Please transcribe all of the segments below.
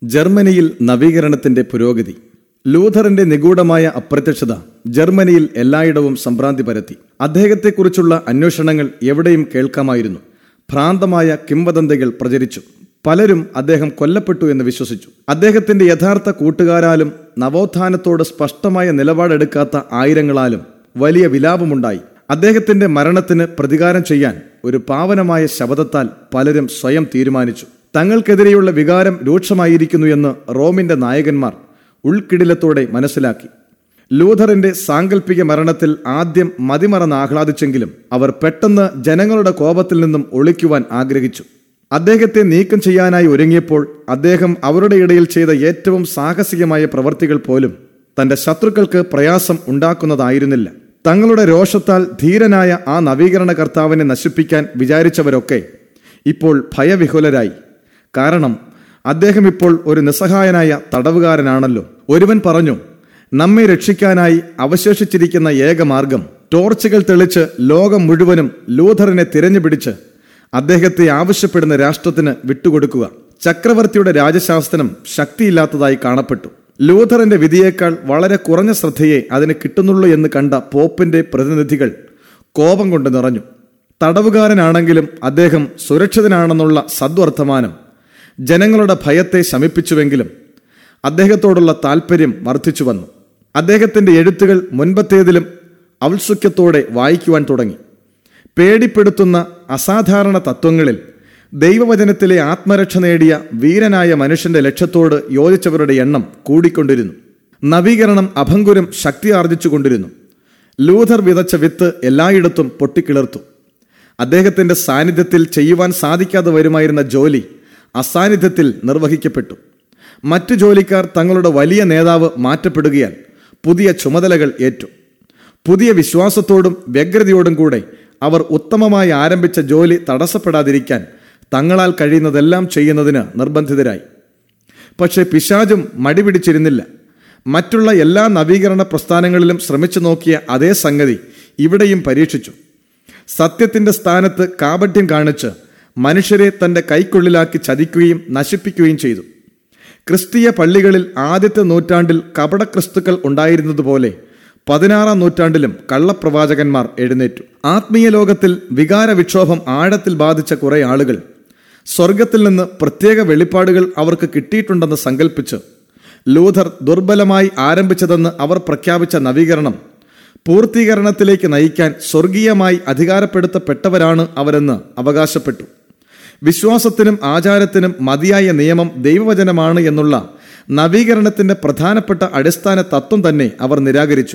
ജർമ്മനിയിൽ നവീകരണത്തിന്റെ പുരോഗതി ലൂഥറിന്റെ നിഗൂഢമായ അപ്രത്യക്ഷത ജർമ്മനിയിൽ എല്ലായിടവും സംഭ്രാന്തി പരത്തി അദ്ദേഹത്തെക്കുറിച്ചുള്ള അന്വേഷണങ്ങൾ എവിടെയും കേൾക്കാമായിരുന്നു ഭ്രാന്തമായ കിംവദന്തികൾ പ്രചരിച്ചു പലരും അദ്ദേഹം കൊല്ലപ്പെട്ടു എന്ന് വിശ്വസിച്ചു അദ്ദേഹത്തിന്റെ യഥാർത്ഥ കൂട്ടുകാരാലും നവോത്ഥാനത്തോട് സ്പഷ്ടമായ നിലപാടെടുക്കാത്ത ആയിരങ്ങളാലും വലിയ വിലാപമുണ്ടായി അദ്ദേഹത്തിന്റെ മരണത്തിന് പ്രതികാരം ചെയ്യാൻ ഒരു പാവനമായ ശബദത്താൽ പലരും സ്വയം തീരുമാനിച്ചു തങ്ങൾക്കെതിരെയുള്ള വികാരം രൂക്ഷമായിരിക്കുന്നു എന്ന് റോമിന്റെ നായകന്മാർ ഉൾക്കിടിലത്തോടെ മനസ്സിലാക്കി ലൂഥറിന്റെ സാങ്കല്പിക മരണത്തിൽ ആദ്യം മതിമറന്ന് ആഹ്ലാദിച്ചെങ്കിലും അവർ പെട്ടെന്ന് ജനങ്ങളുടെ കോപത്തിൽ നിന്നും ഒളിക്കുവാൻ ആഗ്രഹിച്ചു അദ്ദേഹത്തെ നീക്കം ചെയ്യാനായി ഒരുങ്ങിയപ്പോൾ അദ്ദേഹം അവരുടെ ഇടയിൽ ചെയ്ത ഏറ്റവും സാഹസികമായ പ്രവർത്തികൾ പോലും തന്റെ ശത്രുക്കൾക്ക് പ്രയാസം ഉണ്ടാക്കുന്നതായിരുന്നില്ല തങ്ങളുടെ രോഷത്താൽ ധീരനായ ആ നവീകരണ കർത്താവിനെ നശിപ്പിക്കാൻ വിചാരിച്ചവരൊക്കെ ഇപ്പോൾ ഭയവിഹുലരായി കാരണം അദ്ദേഹം ഇപ്പോൾ ഒരു നിസ്സഹായനായ തടവുകാരനാണല്ലോ ഒരുവൻ പറഞ്ഞു നമ്മെ രക്ഷിക്കാനായി അവശേഷിച്ചിരിക്കുന്ന ഏക മാർഗം ടോർച്ചുകൾ തെളിച്ച് ലോകം മുഴുവനും ലൂഥറിനെ തിരഞ്ഞുപിടിച്ച് അദ്ദേഹത്തെ ആവശ്യപ്പെടുന്ന രാഷ്ട്രത്തിന് വിട്ടുകൊടുക്കുക ചക്രവർത്തിയുടെ രാജശാസ്ത്രം ശക്തിയില്ലാത്തതായി കാണപ്പെട്ടു ലൂഥറിന്റെ വിധിയേക്കാൾ വളരെ കുറഞ്ഞ ശ്രദ്ധയെ അതിന് കിട്ടുന്നുള്ളൂ എന്ന് കണ്ട പോപ്പിന്റെ പ്രതിനിധികൾ കോപം കൊണ്ട് നിറഞ്ഞു തടവുകാരനാണെങ്കിലും അദ്ദേഹം സുരക്ഷിതനാണെന്നുള്ള സദ്വർത്തമാനം ജനങ്ങളുടെ ഭയത്തെ ശമിപ്പിച്ചുവെങ്കിലും അദ്ദേഹത്തോടുള്ള താല്പര്യം വർദ്ധിച്ചു വന്നു അദ്ദേഹത്തിന്റെ എഴുത്തുകൾ മുൻപത്തേതിലും ഔത്സുക്യത്തോടെ വായിക്കുവാൻ തുടങ്ങി പേടിപ്പെടുത്തുന്ന അസാധാരണ തത്വങ്ങളിൽ ദൈവവചനത്തിലെ ആത്മരക്ഷ നേടിയ വീരനായ മനുഷ്യന്റെ ലക്ഷ്യത്തോട് യോജിച്ചവരുടെ എണ്ണം കൂടിക്കൊണ്ടിരുന്നു നവീകരണം അഭങ്കുരം ശക്തി ആർജിച്ചുകൊണ്ടിരുന്നു ലൂഥർ വിതച്ച വിത്ത് എല്ലായിടത്തും പൊട്ടിക്കിളർത്തു അദ്ദേഹത്തിന്റെ സാന്നിധ്യത്തിൽ ചെയ്യുവാൻ സാധിക്കാതെ വരുമായിരുന്ന ജോലി അസാന്നിധ്യത്തിൽ നിർവഹിക്കപ്പെട്ടു മറ്റു ജോലിക്കാർ തങ്ങളുടെ വലിയ നേതാവ് മാറ്റപ്പെടുകയാൽ പുതിയ ചുമതലകൾ ഏറ്റു പുതിയ വിശ്വാസത്തോടും വ്യഗ്രതയോടും കൂടെ അവർ ഉത്തമമായി ആരംഭിച്ച ജോലി തടസ്സപ്പെടാതിരിക്കാൻ തങ്ങളാൽ കഴിയുന്നതെല്ലാം ചെയ്യുന്നതിന് നിർബന്ധിതരായി പക്ഷേ പിശാചും മടിപിടിച്ചിരുന്നില്ല മറ്റുള്ള എല്ലാ നവീകരണ പ്രസ്ഥാനങ്ങളിലും ശ്രമിച്ചു നോക്കിയ അതേ സംഗതി ഇവിടെയും പരീക്ഷിച്ചു സത്യത്തിന്റെ സ്ഥാനത്ത് കാപട്യം കാണിച്ച് മനുഷ്യരെ തന്റെ കൈക്കുള്ളിലാക്കി ചതിക്കുകയും നശിപ്പിക്കുകയും ചെയ്തു ക്രിസ്തീയ പള്ളികളിൽ ആദ്യത്തെ നൂറ്റാണ്ടിൽ കപട ക്രിസ്തുക്കൾ ഉണ്ടായിരുന്നതുപോലെ പതിനാറാം നൂറ്റാണ്ടിലും കള്ളപ്രവാചകന്മാർ എഴുന്നേറ്റു ആത്മീയ ലോകത്തിൽ വികാര വിക്ഷോഭം ആഴത്തിൽ ബാധിച്ച കുറെ ആളുകൾ സ്വർഗത്തിൽ നിന്ന് പ്രത്യേക വെളിപ്പാടുകൾ അവർക്ക് കിട്ടിയിട്ടുണ്ടെന്ന് സങ്കല്പിച്ച് ലൂഥർ ദുർബലമായി ആരംഭിച്ചതെന്ന് അവർ പ്രഖ്യാപിച്ച നവീകരണം പൂർത്തീകരണത്തിലേക്ക് നയിക്കാൻ സ്വർഗീയമായി അധികാരപ്പെടുത്തപ്പെട്ടവരാണ് അവരെന്ന് അവകാശപ്പെട്ടു വിശ്വാസത്തിനും ആചാരത്തിനും മതിയായ നിയമം ദൈവവചനമാണ് എന്നുള്ള നവീകരണത്തിന്റെ പ്രധാനപ്പെട്ട അടിസ്ഥാന തത്വം തന്നെ അവർ നിരാകരിച്ചു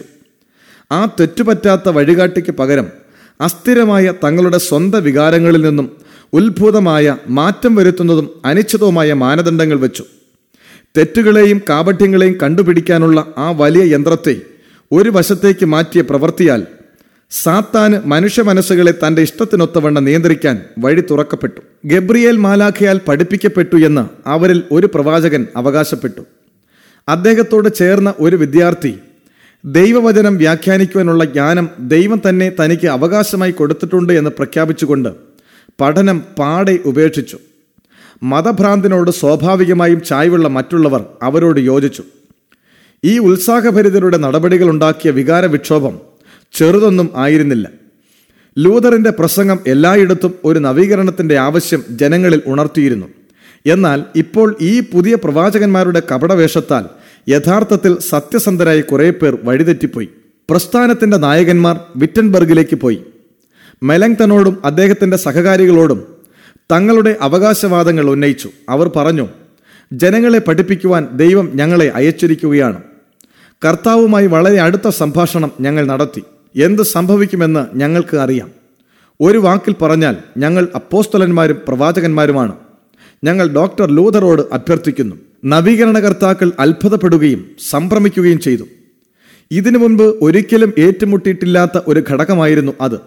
ആ തെറ്റുപറ്റാത്ത വഴികാട്ടിക്ക് പകരം അസ്ഥിരമായ തങ്ങളുടെ സ്വന്തം വികാരങ്ങളിൽ നിന്നും ഉത്ഭൂതമായ മാറ്റം വരുത്തുന്നതും അനിശ്ചിതവുമായ മാനദണ്ഡങ്ങൾ വെച്ചു തെറ്റുകളെയും കാപട്യങ്ങളെയും കണ്ടുപിടിക്കാനുള്ള ആ വലിയ യന്ത്രത്തെ ഒരു വശത്തേക്ക് മാറ്റിയ പ്രവൃത്തിയാൽ സാത്താന് മനുഷ്യ മനസ്സുകളെ തന്റെ ഇഷ്ടത്തിനൊത്തവണ്ണം നിയന്ത്രിക്കാൻ വഴി തുറക്കപ്പെട്ടു ഗബ്രിയേൽ മാലാഖയാൽ പഠിപ്പിക്കപ്പെട്ടു എന്ന് അവരിൽ ഒരു പ്രവാചകൻ അവകാശപ്പെട്ടു അദ്ദേഹത്തോട് ചേർന്ന ഒരു വിദ്യാർത്ഥി ദൈവവചനം വ്യാഖ്യാനിക്കുവാനുള്ള ജ്ഞാനം ദൈവം തന്നെ തനിക്ക് അവകാശമായി കൊടുത്തിട്ടുണ്ട് എന്ന് പ്രഖ്യാപിച്ചുകൊണ്ട് പഠനം പാടെ ഉപേക്ഷിച്ചു മതഭ്രാന്തിനോട് സ്വാഭാവികമായും ചായ്വുള്ള മറ്റുള്ളവർ അവരോട് യോജിച്ചു ഈ ഉത്സാഹഭരിതരുടെ നടപടികൾ ഉണ്ടാക്കിയ വികാര വിക്ഷോഭം ചെറുതൊന്നും ആയിരുന്നില്ല ലൂതറിന്റെ പ്രസംഗം എല്ലായിടത്തും ഒരു നവീകരണത്തിന്റെ ആവശ്യം ജനങ്ങളിൽ ഉണർത്തിയിരുന്നു എന്നാൽ ഇപ്പോൾ ഈ പുതിയ പ്രവാചകന്മാരുടെ കപടവേഷത്താൽ യഥാർത്ഥത്തിൽ സത്യസന്ധരായ കുറേ പേർ വഴിതെറ്റിപ്പോയി പ്രസ്ഥാനത്തിന്റെ നായകന്മാർ വിറ്റൻബർഗിലേക്ക് പോയി മെലങ്തനോടും അദ്ദേഹത്തിന്റെ സഹകാരികളോടും തങ്ങളുടെ അവകാശവാദങ്ങൾ ഉന്നയിച്ചു അവർ പറഞ്ഞു ജനങ്ങളെ പഠിപ്പിക്കുവാൻ ദൈവം ഞങ്ങളെ അയച്ചിരിക്കുകയാണ് കർത്താവുമായി വളരെ അടുത്ത സംഭാഷണം ഞങ്ങൾ നടത്തി എന്ത് സംഭവിക്കുമെന്ന് ഞങ്ങൾക്ക് അറിയാം ഒരു വാക്കിൽ പറഞ്ഞാൽ ഞങ്ങൾ അപ്പോസ്തലന്മാരും പ്രവാചകന്മാരുമാണ് ഞങ്ങൾ ഡോക്ടർ ലൂതറോട് അഭ്യർത്ഥിക്കുന്നു നവീകരണകർത്താക്കൾ അത്ഭുതപ്പെടുകയും സംഭ്രമിക്കുകയും ചെയ്തു ഇതിനു മുൻപ് ഒരിക്കലും ഏറ്റുമുട്ടിയിട്ടില്ലാത്ത ഒരു ഘടകമായിരുന്നു അത്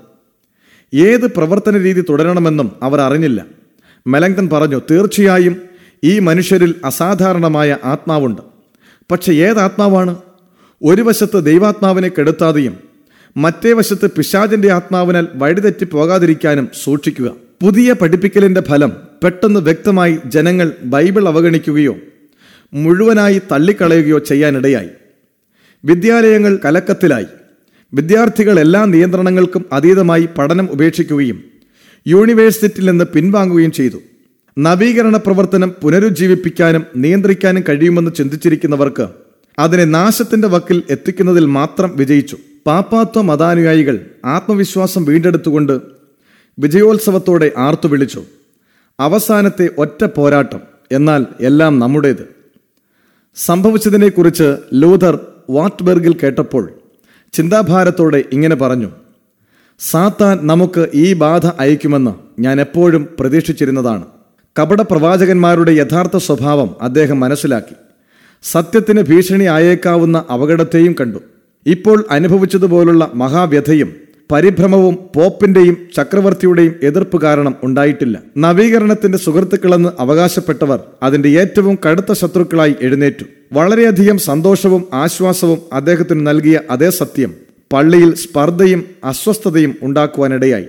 ഏത് പ്രവർത്തന രീതി തുടരണമെന്നും അവർ അറിഞ്ഞില്ല മെലങ്തൻ പറഞ്ഞു തീർച്ചയായും ഈ മനുഷ്യരിൽ അസാധാരണമായ ആത്മാവുണ്ട് പക്ഷെ ഏത് ആത്മാവാണ് ഒരു വശത്ത് ദൈവാത്മാവിനെ കെടുത്താതെയും മറ്റേ വശത്ത് പിശാചിന്റെ ആത്മാവിനാൽ വഴിതെറ്റി പോകാതിരിക്കാനും സൂക്ഷിക്കുക പുതിയ പഠിപ്പിക്കലിന്റെ ഫലം പെട്ടെന്ന് വ്യക്തമായി ജനങ്ങൾ ബൈബിൾ അവഗണിക്കുകയോ മുഴുവനായി തള്ളിക്കളയുകയോ ചെയ്യാനിടയായി വിദ്യാലയങ്ങൾ കലക്കത്തിലായി വിദ്യാർത്ഥികൾ എല്ലാ നിയന്ത്രണങ്ങൾക്കും അതീതമായി പഠനം ഉപേക്ഷിക്കുകയും യൂണിവേഴ്സിറ്റിയിൽ നിന്ന് പിൻവാങ്ങുകയും ചെയ്തു നവീകരണ പ്രവർത്തനം പുനരുജ്ജീവിപ്പിക്കാനും നിയന്ത്രിക്കാനും കഴിയുമെന്ന് ചിന്തിച്ചിരിക്കുന്നവർക്ക് അതിനെ നാശത്തിന്റെ വക്കിൽ എത്തിക്കുന്നതിൽ മാത്രം വിജയിച്ചു പാപ്പാത്വ മതാനുയായികൾ ആത്മവിശ്വാസം വീണ്ടെടുത്തുകൊണ്ട് വിജയോത്സവത്തോടെ ആർത്തുവിളിച്ചു അവസാനത്തെ ഒറ്റ പോരാട്ടം എന്നാൽ എല്ലാം നമ്മുടേത് സംഭവിച്ചതിനെക്കുറിച്ച് ലൂഥർ വാട്ട്ബർഗിൽ കേട്ടപ്പോൾ ചിന്താഭാരത്തോടെ ഇങ്ങനെ പറഞ്ഞു സാത്താൻ നമുക്ക് ഈ ബാധ അയക്കുമെന്ന് ഞാൻ എപ്പോഴും പ്രതീക്ഷിച്ചിരുന്നതാണ് കപട പ്രവാചകന്മാരുടെ യഥാർത്ഥ സ്വഭാവം അദ്ദേഹം മനസ്സിലാക്കി സത്യത്തിന് ഭീഷണി ആയേക്കാവുന്ന അപകടത്തെയും കണ്ടു ഇപ്പോൾ അനുഭവിച്ചതുപോലുള്ള മഹാവ്യഥയും പരിഭ്രമവും പോപ്പിന്റെയും ചക്രവർത്തിയുടെയും എതിർപ്പ് കാരണം ഉണ്ടായിട്ടില്ല നവീകരണത്തിന്റെ സുഹൃത്തുക്കളെന്ന് അവകാശപ്പെട്ടവർ അതിന്റെ ഏറ്റവും കടുത്ത ശത്രുക്കളായി എഴുന്നേറ്റു വളരെയധികം സന്തോഷവും ആശ്വാസവും അദ്ദേഹത്തിന് നൽകിയ അതേ സത്യം പള്ളിയിൽ സ്പർദ്ധയും അസ്വസ്ഥതയും ഉണ്ടാക്കുവാനിടയായി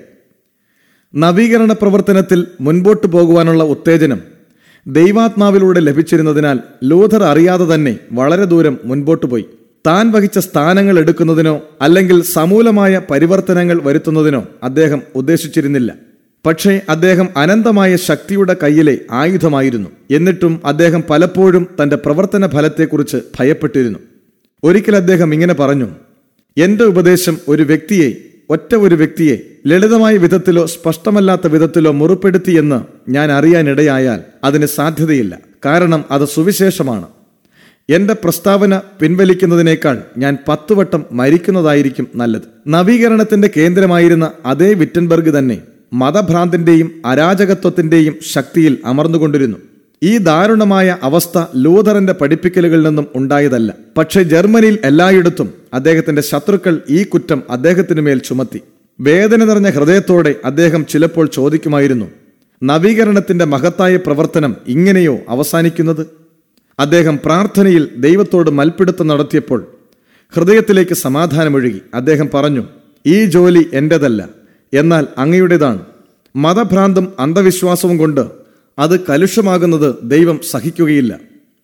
നവീകരണ പ്രവർത്തനത്തിൽ മുൻപോട്ടു പോകുവാനുള്ള ഉത്തേജനം ദൈവാത്മാവിലൂടെ ലഭിച്ചിരുന്നതിനാൽ ലൂഥർ അറിയാതെ തന്നെ വളരെ ദൂരം മുൻപോട്ടു പോയി താൻ വഹിച്ച സ്ഥാനങ്ങൾ എടുക്കുന്നതിനോ അല്ലെങ്കിൽ സമൂലമായ പരിവർത്തനങ്ങൾ വരുത്തുന്നതിനോ അദ്ദേഹം ഉദ്ദേശിച്ചിരുന്നില്ല പക്ഷേ അദ്ദേഹം അനന്തമായ ശക്തിയുടെ കയ്യിലെ ആയുധമായിരുന്നു എന്നിട്ടും അദ്ദേഹം പലപ്പോഴും തന്റെ പ്രവർത്തന ഫലത്തെക്കുറിച്ച് ഭയപ്പെട്ടിരുന്നു ഒരിക്കൽ അദ്ദേഹം ഇങ്ങനെ പറഞ്ഞു എന്റെ ഉപദേശം ഒരു വ്യക്തിയെ ഒറ്റ ഒരു വ്യക്തിയെ ലളിതമായ വിധത്തിലോ സ്പഷ്ടമല്ലാത്ത വിധത്തിലോ മുറിപ്പെടുത്തിയെന്ന് ഞാൻ അറിയാനിടയായാൽ അതിന് സാധ്യതയില്ല കാരണം അത് സുവിശേഷമാണ് എന്റെ പ്രസ്താവന പിൻവലിക്കുന്നതിനേക്കാൾ ഞാൻ പത്തു വട്ടം മരിക്കുന്നതായിരിക്കും നല്ലത് നവീകരണത്തിന്റെ കേന്ദ്രമായിരുന്ന അതേ വിറ്റൻബർഗ് തന്നെ മതഭ്രാന്തിന്റെയും അരാജകത്വത്തിന്റെയും ശക്തിയിൽ അമർന്നുകൊണ്ടിരുന്നു ഈ ദാരുണമായ അവസ്ഥ ലൂഥറിന്റെ പഠിപ്പിക്കലുകളിൽ നിന്നും ഉണ്ടായതല്ല പക്ഷേ ജർമ്മനിയിൽ എല്ലായിടത്തും അദ്ദേഹത്തിന്റെ ശത്രുക്കൾ ഈ കുറ്റം അദ്ദേഹത്തിനു മേൽ ചുമത്തി വേദന നിറഞ്ഞ ഹൃദയത്തോടെ അദ്ദേഹം ചിലപ്പോൾ ചോദിക്കുമായിരുന്നു നവീകരണത്തിന്റെ മഹത്തായ പ്രവർത്തനം ഇങ്ങനെയോ അവസാനിക്കുന്നത് അദ്ദേഹം പ്രാർത്ഥനയിൽ ദൈവത്തോട് മൽപ്പിടുത്തം നടത്തിയപ്പോൾ ഹൃദയത്തിലേക്ക് സമാധാനമൊഴുകി അദ്ദേഹം പറഞ്ഞു ഈ ജോലി എന്റേതല്ല എന്നാൽ അങ്ങയുടേതാണ് മതഭ്രാന്തും അന്ധവിശ്വാസവും കൊണ്ട് അത് കലുഷമാകുന്നത് ദൈവം സഹിക്കുകയില്ല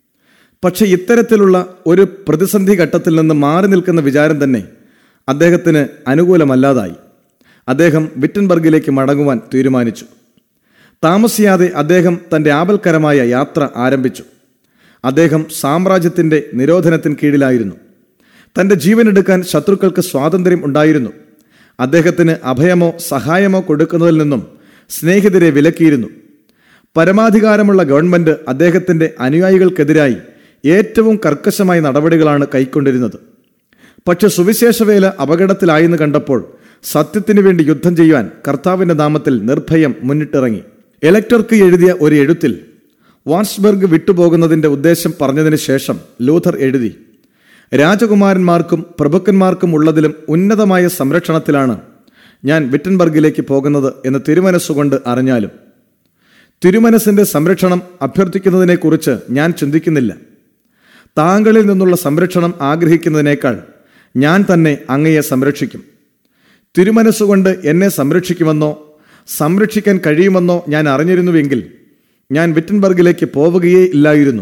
പക്ഷെ ഇത്തരത്തിലുള്ള ഒരു പ്രതിസന്ധി ഘട്ടത്തിൽ നിന്ന് മാറി നിൽക്കുന്ന വിചാരം തന്നെ അദ്ദേഹത്തിന് അനുകൂലമല്ലാതായി അദ്ദേഹം വിറ്റൻബർഗിലേക്ക് മടങ്ങുവാൻ തീരുമാനിച്ചു താമസിയാതെ അദ്ദേഹം തന്റെ ആപൽക്കരമായ യാത്ര ആരംഭിച്ചു അദ്ദേഹം സാമ്രാജ്യത്തിന്റെ നിരോധനത്തിന് കീഴിലായിരുന്നു തന്റെ ജീവനെടുക്കാൻ ശത്രുക്കൾക്ക് സ്വാതന്ത്ര്യം ഉണ്ടായിരുന്നു അദ്ദേഹത്തിന് അഭയമോ സഹായമോ കൊടുക്കുന്നതിൽ നിന്നും സ്നേഹിതരെ വിലക്കിയിരുന്നു പരമാധികാരമുള്ള ഗവൺമെന്റ് അദ്ദേഹത്തിന്റെ അനുയായികൾക്കെതിരായി ഏറ്റവും കർക്കശമായ നടപടികളാണ് കൈക്കൊണ്ടിരുന്നത് പക്ഷെ സുവിശേഷവേല അപകടത്തിലായെന്ന് കണ്ടപ്പോൾ സത്യത്തിനു വേണ്ടി യുദ്ധം ചെയ്യുവാൻ കർത്താവിന്റെ നാമത്തിൽ നിർഭയം മുന്നിട്ടിറങ്ങി എലക്ടർക്ക് എഴുതിയ ഒരു എഴുത്തിൽ വാൻസ്ബർഗ് വിട്ടുപോകുന്നതിന്റെ ഉദ്ദേശം പറഞ്ഞതിന് ശേഷം ലൂഥർ എഴുതി രാജകുമാരന്മാർക്കും പ്രഭുക്കന്മാർക്കും ഉള്ളതിലും ഉന്നതമായ സംരക്ഷണത്തിലാണ് ഞാൻ വിറ്റൻബർഗിലേക്ക് പോകുന്നത് എന്ന് തിരുമനസ്സുകൊണ്ട് അറിഞ്ഞാലും തിരുമനസിന്റെ സംരക്ഷണം അഭ്യർത്ഥിക്കുന്നതിനെക്കുറിച്ച് ഞാൻ ചിന്തിക്കുന്നില്ല താങ്കളിൽ നിന്നുള്ള സംരക്ഷണം ആഗ്രഹിക്കുന്നതിനേക്കാൾ ഞാൻ തന്നെ അങ്ങയെ സംരക്ഷിക്കും തിരുമനസ്സുകൊണ്ട് എന്നെ സംരക്ഷിക്കുമെന്നോ സംരക്ഷിക്കാൻ കഴിയുമെന്നോ ഞാൻ അറിഞ്ഞിരുന്നുവെങ്കിൽ ഞാൻ വിറ്റൻബർഗിലേക്ക് പോവുകയേ ഇല്ലായിരുന്നു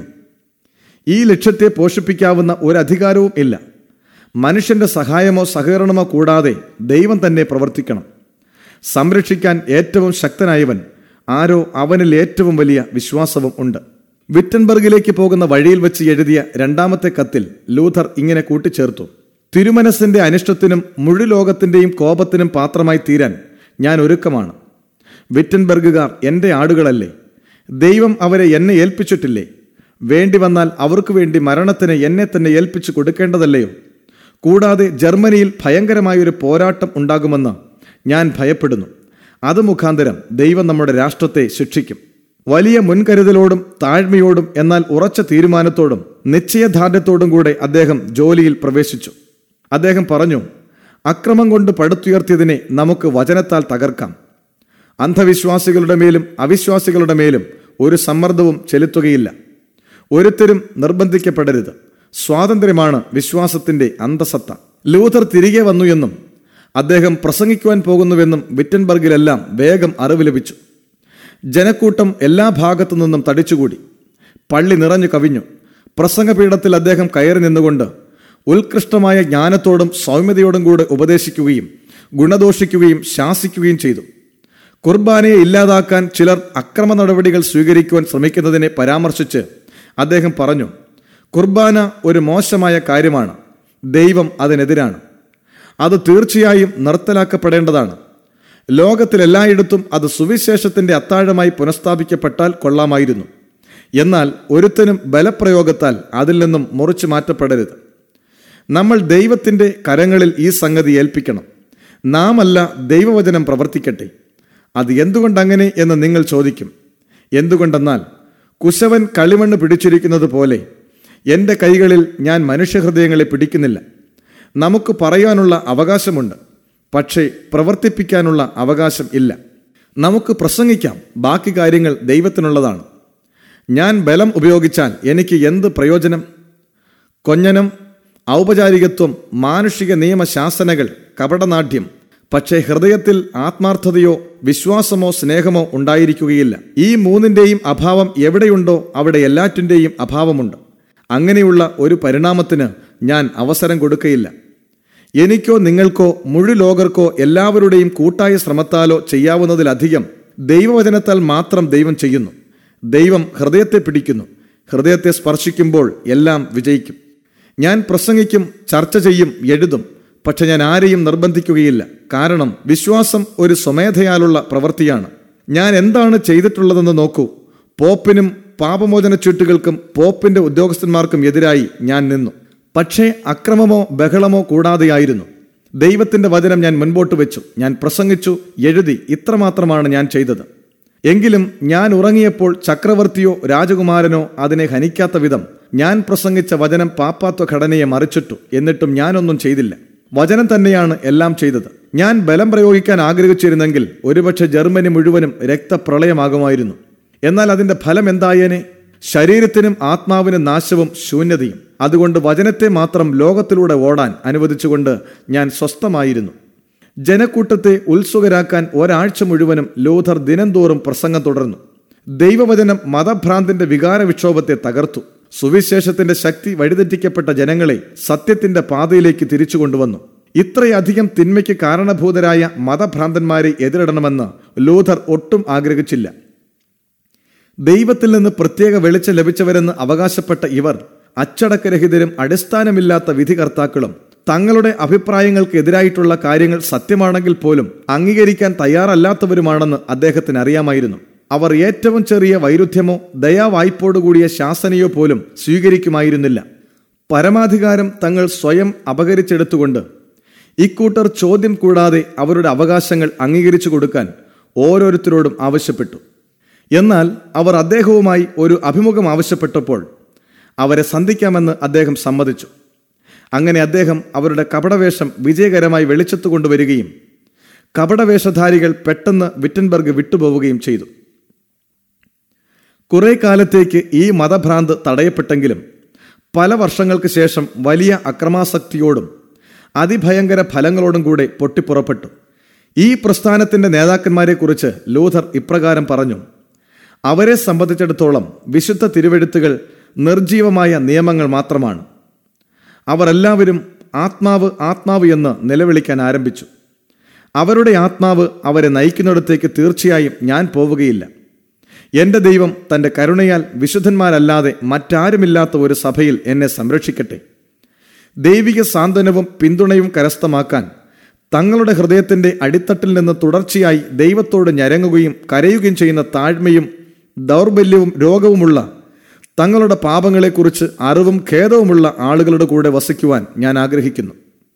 ഈ ലക്ഷ്യത്തെ പോഷിപ്പിക്കാവുന്ന ഒരു അധികാരവും ഇല്ല മനുഷ്യന്റെ സഹായമോ സഹകരണമോ കൂടാതെ ദൈവം തന്നെ പ്രവർത്തിക്കണം സംരക്ഷിക്കാൻ ഏറ്റവും ശക്തനായവൻ ആരോ അവനിൽ ഏറ്റവും വലിയ വിശ്വാസവും ഉണ്ട് വിറ്റൻബർഗിലേക്ക് പോകുന്ന വഴിയിൽ വെച്ച് എഴുതിയ രണ്ടാമത്തെ കത്തിൽ ലൂഥർ ഇങ്ങനെ കൂട്ടിച്ചേർത്തു തിരുമനസിന്റെ അനിഷ്ടത്തിനും മുഴുലോകത്തിന്റെയും കോപത്തിനും പാത്രമായി തീരാൻ ഞാൻ ഒരുക്കമാണ് വിറ്റൻബർഗുകാർ എന്റെ ആടുകളല്ലേ ദൈവം അവരെ എന്നെ ഏൽപ്പിച്ചിട്ടില്ലേ വേണ്ടി വന്നാൽ അവർക്ക് വേണ്ടി മരണത്തിന് എന്നെ തന്നെ ഏൽപ്പിച്ചു കൊടുക്കേണ്ടതല്ലയോ കൂടാതെ ജർമ്മനിയിൽ ഭയങ്കരമായൊരു പോരാട്ടം ഉണ്ടാകുമെന്ന് ഞാൻ ഭയപ്പെടുന്നു അത് മുഖാന്തരം ദൈവം നമ്മുടെ രാഷ്ട്രത്തെ ശിക്ഷിക്കും വലിയ മുൻകരുതലോടും താഴ്മയോടും എന്നാൽ ഉറച്ച തീരുമാനത്തോടും നിശ്ചയദാർഢ്യത്തോടും കൂടെ അദ്ദേഹം ജോലിയിൽ പ്രവേശിച്ചു അദ്ദേഹം പറഞ്ഞു അക്രമം കൊണ്ട് പടുത്തുയർത്തിയതിനെ നമുക്ക് വചനത്താൽ തകർക്കാം അന്ധവിശ്വാസികളുടെ മേലും അവിശ്വാസികളുടെ മേലും ഒരു സമ്മർദ്ദവും ചെലുത്തുകയില്ല ഒരുത്തരും നിർബന്ധിക്കപ്പെടരുത് സ്വാതന്ത്ര്യമാണ് വിശ്വാസത്തിന്റെ അന്തസത്ത ലൂഥർ തിരികെ വന്നു എന്നും അദ്ദേഹം പ്രസംഗിക്കുവാൻ പോകുന്നുവെന്നും വിറ്റൻബർഗിലെല്ലാം വേഗം അറിവ് ലഭിച്ചു ജനക്കൂട്ടം എല്ലാ ഭാഗത്തു നിന്നും തടിച്ചുകൂടി പള്ളി നിറഞ്ഞു കവിഞ്ഞു പ്രസംഗപീഠത്തിൽ അദ്ദേഹം കയറി നിന്നുകൊണ്ട് ഉത്കൃഷ്ടമായ ജ്ഞാനത്തോടും സൗമ്യതയോടും കൂടെ ഉപദേശിക്കുകയും ഗുണദോഷിക്കുകയും ശാസിക്കുകയും ചെയ്തു കുർബാനയെ ഇല്ലാതാക്കാൻ ചിലർ അക്രമ നടപടികൾ സ്വീകരിക്കുവാൻ ശ്രമിക്കുന്നതിനെ പരാമർശിച്ച് അദ്ദേഹം പറഞ്ഞു കുർബാന ഒരു മോശമായ കാര്യമാണ് ദൈവം അതിനെതിരാണ് അത് തീർച്ചയായും നിർത്തലാക്കപ്പെടേണ്ടതാണ് ലോകത്തിലെല്ലായിടത്തും അത് സുവിശേഷത്തിന്റെ അത്താഴമായി പുനഃസ്ഥാപിക്കപ്പെട്ടാൽ കൊള്ളാമായിരുന്നു എന്നാൽ ഒരുത്തനും ബലപ്രയോഗത്താൽ അതിൽ നിന്നും മുറിച്ചു മാറ്റപ്പെടരുത് നമ്മൾ ദൈവത്തിന്റെ കരങ്ങളിൽ ഈ സംഗതി ഏൽപ്പിക്കണം നാം അല്ല ദൈവവചനം പ്രവർത്തിക്കട്ടെ അത് എന്തുകൊണ്ടങ്ങനെ എന്ന് നിങ്ങൾ ചോദിക്കും എന്തുകൊണ്ടെന്നാൽ കുശവൻ കളിമണ്ണ് പിടിച്ചിരിക്കുന്നത് പോലെ എൻ്റെ കൈകളിൽ ഞാൻ മനുഷ്യഹൃദയങ്ങളെ പിടിക്കുന്നില്ല നമുക്ക് പറയാനുള്ള അവകാശമുണ്ട് പക്ഷേ പ്രവർത്തിപ്പിക്കാനുള്ള അവകാശം ഇല്ല നമുക്ക് പ്രസംഗിക്കാം ബാക്കി കാര്യങ്ങൾ ദൈവത്തിനുള്ളതാണ് ഞാൻ ബലം ഉപയോഗിച്ചാൽ എനിക്ക് എന്ത് പ്രയോജനം കൊഞ്ഞനം ഔപചാരികത്വം മാനുഷിക നിയമശാസനകൾ കപടനാട്യം പക്ഷേ ഹൃദയത്തിൽ ആത്മാർത്ഥതയോ വിശ്വാസമോ സ്നേഹമോ ഉണ്ടായിരിക്കുകയില്ല ഈ മൂന്നിന്റെയും അഭാവം എവിടെയുണ്ടോ അവിടെ എല്ലാറ്റിൻ്റെയും അഭാവമുണ്ട് അങ്ങനെയുള്ള ഒരു പരിണാമത്തിന് ഞാൻ അവസരം കൊടുക്കയില്ല എനിക്കോ നിങ്ങൾക്കോ മുഴുലോകർക്കോ എല്ലാവരുടെയും കൂട്ടായ ശ്രമത്താലോ ചെയ്യാവുന്നതിലധികം ദൈവവചനത്താൽ മാത്രം ദൈവം ചെയ്യുന്നു ദൈവം ഹൃദയത്തെ പിടിക്കുന്നു ഹൃദയത്തെ സ്പർശിക്കുമ്പോൾ എല്ലാം വിജയിക്കും ഞാൻ പ്രസംഗിക്കും ചർച്ച ചെയ്യും എഴുതും പക്ഷെ ഞാൻ ആരെയും നിർബന്ധിക്കുകയില്ല കാരണം വിശ്വാസം ഒരു സ്വമേധയാലുള്ള പ്രവൃത്തിയാണ് ഞാൻ എന്താണ് ചെയ്തിട്ടുള്ളതെന്ന് നോക്കൂ പോപ്പിനും പാപമോചന ചീട്ടുകൾക്കും പോപ്പിന്റെ ഉദ്യോഗസ്ഥന്മാർക്കും എതിരായി ഞാൻ നിന്നു പക്ഷേ അക്രമമോ ബഹളമോ കൂടാതെയായിരുന്നു ദൈവത്തിന്റെ വചനം ഞാൻ മുൻപോട്ട് വെച്ചു ഞാൻ പ്രസംഗിച്ചു എഴുതി ഇത്രമാത്രമാണ് ഞാൻ ചെയ്തത് എങ്കിലും ഞാൻ ഉറങ്ങിയപ്പോൾ ചക്രവർത്തിയോ രാജകുമാരനോ അതിനെ ഹനിക്കാത്ത വിധം ഞാൻ പ്രസംഗിച്ച വചനം പാപ്പാത്വ ഘടനയെ മറിച്ചിട്ടു എന്നിട്ടും ഞാനൊന്നും ചെയ്തില്ല വചനം തന്നെയാണ് എല്ലാം ചെയ്തത് ഞാൻ ബലം പ്രയോഗിക്കാൻ ആഗ്രഹിച്ചിരുന്നെങ്കിൽ ഒരുപക്ഷെ ജർമ്മനി മുഴുവനും രക്തപ്രളയമാകുമായിരുന്നു എന്നാൽ അതിന്റെ ഫലം എന്തായേനെ ശരീരത്തിനും ആത്മാവിനും നാശവും ശൂന്യതയും അതുകൊണ്ട് വചനത്തെ മാത്രം ലോകത്തിലൂടെ ഓടാൻ അനുവദിച്ചുകൊണ്ട് ഞാൻ സ്വസ്ഥമായിരുന്നു ജനക്കൂട്ടത്തെ ഉത്സുകരാക്കാൻ ഒരാഴ്ച മുഴുവനും ലൂഥർ ദിനംതോറും പ്രസംഗം തുടർന്നു ദൈവവചനം മതഭ്രാന്തിന്റെ വികാര വിക്ഷോഭത്തെ തകർത്തു സുവിശേഷത്തിന്റെ ശക്തി വഴിതെറ്റിക്കപ്പെട്ട ജനങ്ങളെ സത്യത്തിന്റെ പാതയിലേക്ക് തിരിച്ചു കൊണ്ടുവന്നു ഇത്രയധികം തിന്മയ്ക്ക് കാരണഭൂതരായ മതഭ്രാന്തന്മാരെ എതിരിടണമെന്ന് ലൂഥർ ഒട്ടും ആഗ്രഹിച്ചില്ല ദൈവത്തിൽ നിന്ന് പ്രത്യേക വെളിച്ചം ലഭിച്ചവരെന്ന് അവകാശപ്പെട്ട ഇവർ അച്ചടക്കരഹിതരും അടിസ്ഥാനമില്ലാത്ത വിധികർത്താക്കളും തങ്ങളുടെ അഭിപ്രായങ്ങൾക്ക് എതിരായിട്ടുള്ള കാര്യങ്ങൾ സത്യമാണെങ്കിൽ പോലും അംഗീകരിക്കാൻ തയ്യാറല്ലാത്തവരുമാണെന്ന് അദ്ദേഹത്തിന് അറിയാമായിരുന്നു അവർ ഏറ്റവും ചെറിയ വൈരുദ്ധ്യമോ ദയാവായ്പോടുകൂടിയ ശാസനയോ പോലും സ്വീകരിക്കുമായിരുന്നില്ല പരമാധികാരം തങ്ങൾ സ്വയം അപകരിച്ചെടുത്തുകൊണ്ട് ഇക്കൂട്ടർ ചോദ്യം കൂടാതെ അവരുടെ അവകാശങ്ങൾ അംഗീകരിച്ചു കൊടുക്കാൻ ഓരോരുത്തരോടും ആവശ്യപ്പെട്ടു എന്നാൽ അവർ അദ്ദേഹവുമായി ഒരു അഭിമുഖം ആവശ്യപ്പെട്ടപ്പോൾ അവരെ സന്ധിക്കാമെന്ന് അദ്ദേഹം സമ്മതിച്ചു അങ്ങനെ അദ്ദേഹം അവരുടെ കപടവേഷം വിജയകരമായി വെളിച്ചത്ത് കൊണ്ടുവരികയും കപടവേഷധാരികൾ പെട്ടെന്ന് വിറ്റൻബർഗ് വിട്ടുപോവുകയും ചെയ്തു കുറെ കാലത്തേക്ക് ഈ മതഭ്രാന്ത് തടയപ്പെട്ടെങ്കിലും പല വർഷങ്ങൾക്ക് ശേഷം വലിയ അക്രമാസക്തിയോടും അതിഭയങ്കര ഫലങ്ങളോടും കൂടെ പൊട്ടിപ്പുറപ്പെട്ടു ഈ പ്രസ്ഥാനത്തിന്റെ നേതാക്കന്മാരെക്കുറിച്ച് ലൂഥർ ഇപ്രകാരം പറഞ്ഞു അവരെ സംബന്ധിച്ചിടത്തോളം വിശുദ്ധ തിരുവെഴുത്തുകൾ നിർജീവമായ നിയമങ്ങൾ മാത്രമാണ് അവർ എല്ലാവരും ആത്മാവ് ആത്മാവ് എന്ന് നിലവിളിക്കാൻ ആരംഭിച്ചു അവരുടെ ആത്മാവ് അവരെ നയിക്കുന്നിടത്തേക്ക് തീർച്ചയായും ഞാൻ പോവുകയില്ല എന്റെ ദൈവം തന്റെ കരുണയാൽ വിശുദ്ധന്മാരല്ലാതെ മറ്റാരുമില്ലാത്ത ഒരു സഭയിൽ എന്നെ സംരക്ഷിക്കട്ടെ ദൈവിക സാന്ത്വനവും പിന്തുണയും കരസ്ഥമാക്കാൻ തങ്ങളുടെ ഹൃദയത്തിന്റെ അടിത്തട്ടിൽ നിന്ന് തുടർച്ചയായി ദൈവത്തോട് ഞരങ്ങുകയും കരയുകയും ചെയ്യുന്ന താഴ്മയും ദൗർബല്യവും രോഗവുമുള്ള തങ്ങളുടെ പാപങ്ങളെക്കുറിച്ച് അറിവും ഖേദവുമുള്ള ആളുകളുടെ കൂടെ വസിക്കുവാൻ ഞാൻ ആഗ്രഹിക്കുന്നു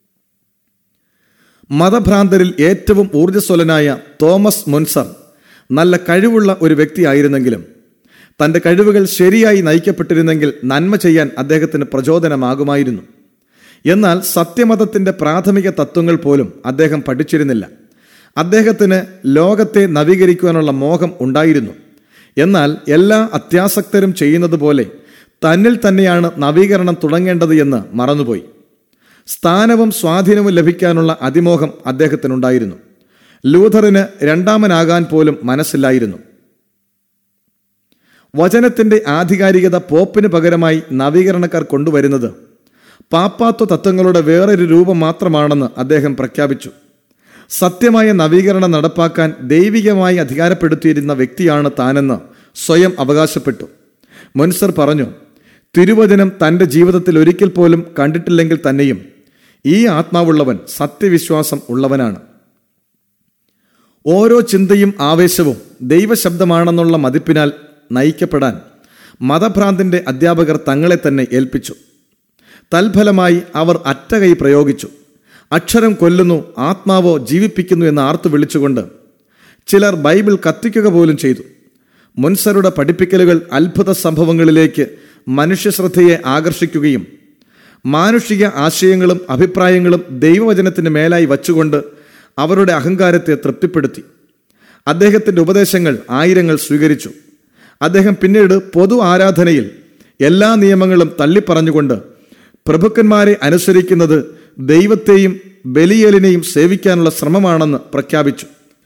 മതഭ്രാന്തരിൽ ഏറ്റവും ഊർജ്ജസ്വലനായ തോമസ് മുൻസർ നല്ല കഴിവുള്ള ഒരു വ്യക്തിയായിരുന്നെങ്കിലും തന്റെ കഴിവുകൾ ശരിയായി നയിക്കപ്പെട്ടിരുന്നെങ്കിൽ നന്മ ചെയ്യാൻ അദ്ദേഹത്തിന് പ്രചോദനമാകുമായിരുന്നു എന്നാൽ സത്യമതത്തിന്റെ പ്രാഥമിക തത്വങ്ങൾ പോലും അദ്ദേഹം പഠിച്ചിരുന്നില്ല അദ്ദേഹത്തിന് ലോകത്തെ നവീകരിക്കുവാനുള്ള മോഹം ഉണ്ടായിരുന്നു എന്നാൽ എല്ലാ അത്യാസക്തരും ചെയ്യുന്നത് പോലെ തന്നിൽ തന്നെയാണ് നവീകരണം തുടങ്ങേണ്ടത് എന്ന് മറന്നുപോയി സ്ഥാനവും സ്വാധീനവും ലഭിക്കാനുള്ള അതിമോഹം അദ്ദേഹത്തിനുണ്ടായിരുന്നു ലൂഥറിന് രണ്ടാമനാകാൻ പോലും മനസ്സില്ലായിരുന്നു വചനത്തിന്റെ ആധികാരികത പോപ്പിന് പകരമായി നവീകരണക്കാർ കൊണ്ടുവരുന്നത് പാപ്പാത്വ തത്വങ്ങളുടെ വേറൊരു രൂപം മാത്രമാണെന്ന് അദ്ദേഹം പ്രഖ്യാപിച്ചു സത്യമായ നവീകരണം നടപ്പാക്കാൻ ദൈവികമായി അധികാരപ്പെടുത്തിയിരുന്ന വ്യക്തിയാണ് താനെന്ന് സ്വയം അവകാശപ്പെട്ടു മുൻസർ പറഞ്ഞു തിരുവചനം തൻ്റെ ജീവിതത്തിൽ ഒരിക്കൽ പോലും കണ്ടിട്ടില്ലെങ്കിൽ തന്നെയും ഈ ആത്മാവുള്ളവൻ സത്യവിശ്വാസം ഉള്ളവനാണ് ഓരോ ചിന്തയും ആവേശവും ദൈവശബ്ദമാണെന്നുള്ള മതിപ്പിനാൽ നയിക്കപ്പെടാൻ മതഭ്രാന്തിൻ്റെ അധ്യാപകർ തങ്ങളെ തന്നെ ഏൽപ്പിച്ചു തൽഫലമായി അവർ അറ്റകൈ പ്രയോഗിച്ചു അക്ഷരം കൊല്ലുന്നു ആത്മാവോ ജീവിപ്പിക്കുന്നു എന്ന് ആർത്തു വിളിച്ചുകൊണ്ട് ചിലർ ബൈബിൾ കത്തിക്കുക പോലും ചെയ്തു മുൻസരുടെ പഠിപ്പിക്കലുകൾ അത്ഭുത സംഭവങ്ങളിലേക്ക് മനുഷ്യശ്രദ്ധയെ ആകർഷിക്കുകയും മാനുഷിക ആശയങ്ങളും അഭിപ്രായങ്ങളും ദൈവവചനത്തിന് മേലായി വച്ചുകൊണ്ട് അവരുടെ അഹങ്കാരത്തെ തൃപ്തിപ്പെടുത്തി അദ്ദേഹത്തിൻ്റെ ഉപദേശങ്ങൾ ആയിരങ്ങൾ സ്വീകരിച്ചു അദ്ദേഹം പിന്നീട് പൊതു ആരാധനയിൽ എല്ലാ നിയമങ്ങളും തള്ളിപ്പറഞ്ഞുകൊണ്ട് പ്രഭുക്കന്മാരെ അനുസരിക്കുന്നത് ദൈവത്തെയും ബലിയലിനെയും സേവിക്കാനുള്ള ശ്രമമാണെന്ന് പ്രഖ്യാപിച്ചു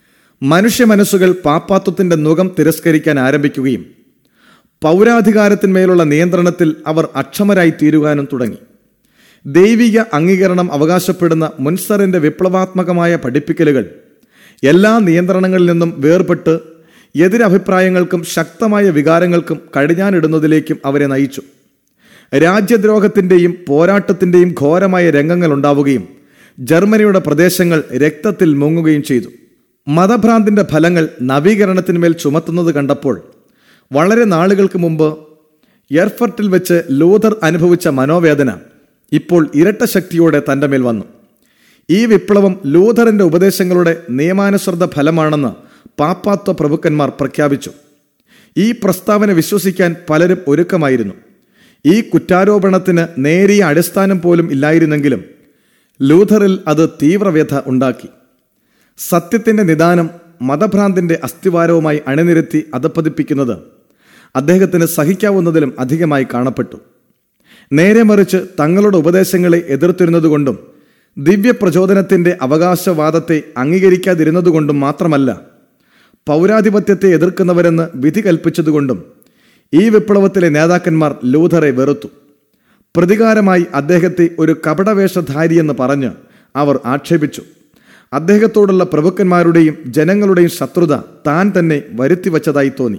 മനുഷ്യ മനസ്സുകൾ പാപ്പാത്വത്തിന്റെ നുകം തിരസ്കരിക്കാൻ ആരംഭിക്കുകയും പൗരാധികാരത്തിന്മേലുള്ള നിയന്ത്രണത്തിൽ അവർ അക്ഷമരായി തീരുവാനും തുടങ്ങി ദൈവിക അംഗീകരണം അവകാശപ്പെടുന്ന മുൻസറിന്റെ വിപ്ലവാത്മകമായ പഠിപ്പിക്കലുകൾ എല്ലാ നിയന്ത്രണങ്ങളിൽ നിന്നും വേർപെട്ട് എതിരഭിപ്രായങ്ങൾക്കും ശക്തമായ വികാരങ്ങൾക്കും കടിഞ്ഞാനിടുന്നതിലേക്കും അവരെ നയിച്ചു രാജ്യദ്രോഹത്തിന്റെയും പോരാട്ടത്തിന്റെയും ഘോരമായ രംഗങ്ങൾ ഉണ്ടാവുകയും ജർമ്മനിയുടെ പ്രദേശങ്ങൾ രക്തത്തിൽ മുങ്ങുകയും ചെയ്തു മതഭ്രാന്തിന്റെ ഫലങ്ങൾ നവീകരണത്തിന്മേൽ ചുമത്തുന്നത് കണ്ടപ്പോൾ വളരെ നാളുകൾക്ക് മുമ്പ് എയർഫർട്ടിൽ വെച്ച് ലൂഥർ അനുഭവിച്ച മനോവേദന ഇപ്പോൾ ഇരട്ട ശക്തിയോടെ തന്റെ മേൽ വന്നു ഈ വിപ്ലവം ലൂഥറിന്റെ ഉപദേശങ്ങളുടെ നിയമാനുസൃത ഫലമാണെന്ന് പാപ്പാത്വ പ്രഭുക്കന്മാർ പ്രഖ്യാപിച്ചു ഈ പ്രസ്താവന വിശ്വസിക്കാൻ പലരും ഒരുക്കമായിരുന്നു ഈ കുറ്റാരോപണത്തിന് നേരിയ അടിസ്ഥാനം പോലും ഇല്ലായിരുന്നെങ്കിലും ലൂഥറിൽ അത് തീവ്രവ്യഥ ഉണ്ടാക്കി സത്യത്തിന്റെ നിദാനം മതഭ്രാന്തിന്റെ അസ്ഥിവാരവുമായി അണിനിരത്തി അധപ്പതിപ്പിക്കുന്നത് അദ്ദേഹത്തിന് സഹിക്കാവുന്നതിലും അധികമായി കാണപ്പെട്ടു നേരെ മറിച്ച് തങ്ങളുടെ ഉപദേശങ്ങളെ എതിർത്തിരുന്നതുകൊണ്ടും ദിവ്യപ്രചോദനത്തിന്റെ അവകാശവാദത്തെ അംഗീകരിക്കാതിരുന്നതുകൊണ്ടും മാത്രമല്ല പൗരാധിപത്യത്തെ എതിർക്കുന്നവരെന്ന് വിധി കൽപ്പിച്ചതുകൊണ്ടും ഈ വിപ്ലവത്തിലെ നേതാക്കന്മാർ ലൂഥറെ വെറുത്തു പ്രതികാരമായി അദ്ദേഹത്തെ ഒരു കപടവേഷധാരിയെന്ന് പറഞ്ഞ് അവർ ആക്ഷേപിച്ചു അദ്ദേഹത്തോടുള്ള പ്രഭുക്കന്മാരുടെയും ജനങ്ങളുടെയും ശത്രുത താൻ തന്നെ വരുത്തിവച്ചതായി തോന്നി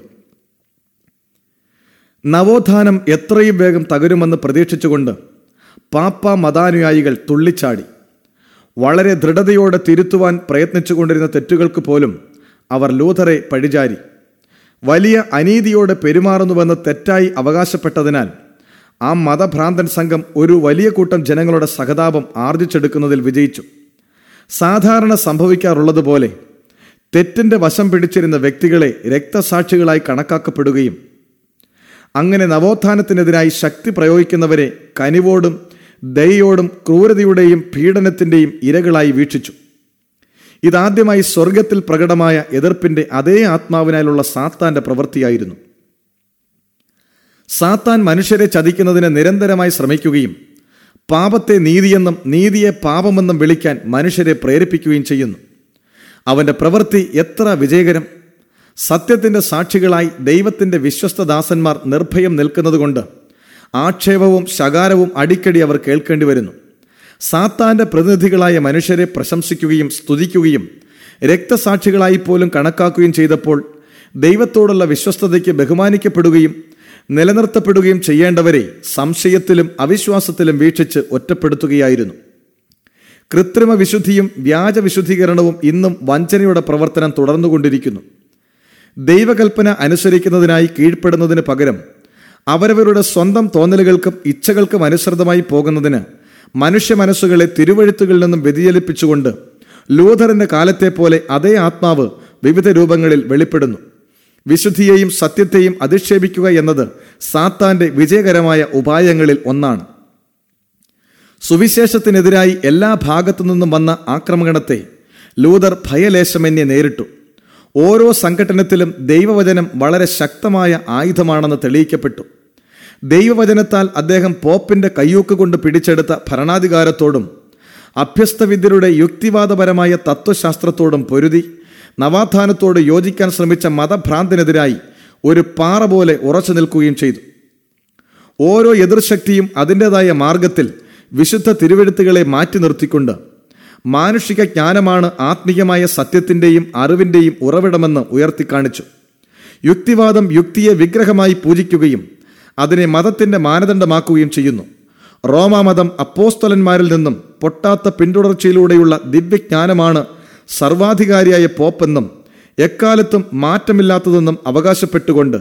നവോത്ഥാനം എത്രയും വേഗം തകരുമെന്ന് പ്രതീക്ഷിച്ചുകൊണ്ട് പാപ്പ മതാനുയായികൾ തുള്ളിച്ചാടി വളരെ ദൃഢതയോടെ തിരുത്തുവാൻ പ്രയത്നിച്ചുകൊണ്ടിരുന്ന തെറ്റുകൾക്ക് പോലും അവർ ലൂഥറെ പഴിചാരി വലിയ അനീതിയോടെ പെരുമാറുന്നുവെന്ന് തെറ്റായി അവകാശപ്പെട്ടതിനാൽ ആ മതഭ്രാന്തൻ സംഘം ഒരു വലിയ കൂട്ടം ജനങ്ങളുടെ സഹതാപം ആർജിച്ചെടുക്കുന്നതിൽ വിജയിച്ചു സാധാരണ സംഭവിക്കാറുള്ളതുപോലെ തെറ്റിന്റെ വശം പിടിച്ചിരുന്ന വ്യക്തികളെ രക്തസാക്ഷികളായി കണക്കാക്കപ്പെടുകയും അങ്ങനെ നവോത്ഥാനത്തിനെതിരായി ശക്തി പ്രയോഗിക്കുന്നവരെ കനിവോടും ദയോടും ക്രൂരതയുടെയും പീഡനത്തിന്റെയും ഇരകളായി വീക്ഷിച്ചു ഇതാദ്യമായി സ്വർഗത്തിൽ പ്രകടമായ എതിർപ്പിന്റെ അതേ ആത്മാവിനാലുള്ള സാത്താന്റെ പ്രവൃത്തിയായിരുന്നു സാത്താൻ മനുഷ്യരെ ചതിക്കുന്നതിന് നിരന്തരമായി ശ്രമിക്കുകയും പാപത്തെ നീതിയെന്നും നീതിയെ പാപമെന്നും വിളിക്കാൻ മനുഷ്യരെ പ്രേരിപ്പിക്കുകയും ചെയ്യുന്നു അവന്റെ പ്രവൃത്തി എത്ര വിജയകരം സത്യത്തിന്റെ സാക്ഷികളായി ദൈവത്തിന്റെ വിശ്വസ്തദാസന്മാർ നിർഭയം നിൽക്കുന്നതുകൊണ്ട് ആക്ഷേപവും ശകാരവും അടിക്കടി അവർ കേൾക്കേണ്ടി വരുന്നു സാത്താന്റെ പ്രതിനിധികളായ മനുഷ്യരെ പ്രശംസിക്കുകയും സ്തുതിക്കുകയും രക്തസാക്ഷികളായി പോലും കണക്കാക്കുകയും ചെയ്തപ്പോൾ ദൈവത്തോടുള്ള വിശ്വസ്തതയ്ക്ക് ബഹുമാനിക്കപ്പെടുകയും നിലനിർത്തപ്പെടുകയും ചെയ്യേണ്ടവരെ സംശയത്തിലും അവിശ്വാസത്തിലും വീക്ഷിച്ച് ഒറ്റപ്പെടുത്തുകയായിരുന്നു കൃത്രിമ വിശുദ്ധിയും വ്യാജ വിശുദ്ധീകരണവും ഇന്നും വഞ്ചനയുടെ പ്രവർത്തനം തുടർന്നുകൊണ്ടിരിക്കുന്നു ദൈവകൽപ്പന അനുസരിക്കുന്നതിനായി കീഴ്പ്പെടുന്നതിന് പകരം അവരവരുടെ സ്വന്തം തോന്നലുകൾക്കും ഇച്ഛകൾക്കും അനുസൃതമായി പോകുന്നതിന് മനുഷ്യ മനസ്സുകളെ തിരുവഴുത്തുകളിൽ നിന്നും വ്യതിചലിപ്പിച്ചുകൊണ്ട് ലൂഥറിന്റെ കാലത്തെ പോലെ അതേ ആത്മാവ് വിവിധ രൂപങ്ങളിൽ വെളിപ്പെടുന്നു വിശുദ്ധിയെയും സത്യത്തെയും അധിക്ഷേപിക്കുക എന്നത് സാത്താന്റെ വിജയകരമായ ഉപായങ്ങളിൽ ഒന്നാണ് സുവിശേഷത്തിനെതിരായി എല്ലാ ഭാഗത്തു നിന്നും വന്ന ആക്രമണത്തെ ലൂതർ ഭയലേശമന്യെ നേരിട്ടു ഓരോ സംഘടനത്തിലും ദൈവവചനം വളരെ ശക്തമായ ആയുധമാണെന്ന് തെളിയിക്കപ്പെട്ടു ദൈവവചനത്താൽ അദ്ദേഹം പോപ്പിന്റെ കയ്യൂക്ക് കൊണ്ട് പിടിച്ചെടുത്ത ഭരണാധികാരത്തോടും അഭ്യസ്തവിദ്യരുടെ യുക്തിവാദപരമായ തത്വശാസ്ത്രത്തോടും പൊരുതി നവാധാനത്തോട് യോജിക്കാൻ ശ്രമിച്ച മതഭ്രാന്തിനെതിരായി ഒരു പാറ പോലെ ഉറച്ചു നിൽക്കുകയും ചെയ്തു ഓരോ എതിർശക്തിയും അതിൻ്റെതായ മാർഗത്തിൽ വിശുദ്ധ തിരുവെഴുത്തുകളെ മാറ്റി നിർത്തിക്കൊണ്ട് മാനുഷിക ജ്ഞാനമാണ് ആത്മീയമായ സത്യത്തിൻ്റെയും അറിവിൻ്റെയും ഉറവിടമെന്ന് ഉയർത്തിക്കാണിച്ചു യുക്തിവാദം യുക്തിയെ വിഗ്രഹമായി പൂജിക്കുകയും അതിനെ മതത്തിന്റെ മാനദണ്ഡമാക്കുകയും ചെയ്യുന്നു റോമാമതം അപ്പോസ്തലന്മാരിൽ നിന്നും പൊട്ടാത്ത പിന്തുടർച്ചയിലൂടെയുള്ള ദിവ്യജ്ഞാനമാണ് സർവാധികാരിയായ പോപ്പെന്നും എക്കാലത്തും മാറ്റമില്ലാത്തതെന്നും അവകാശപ്പെട്ടുകൊണ്ട്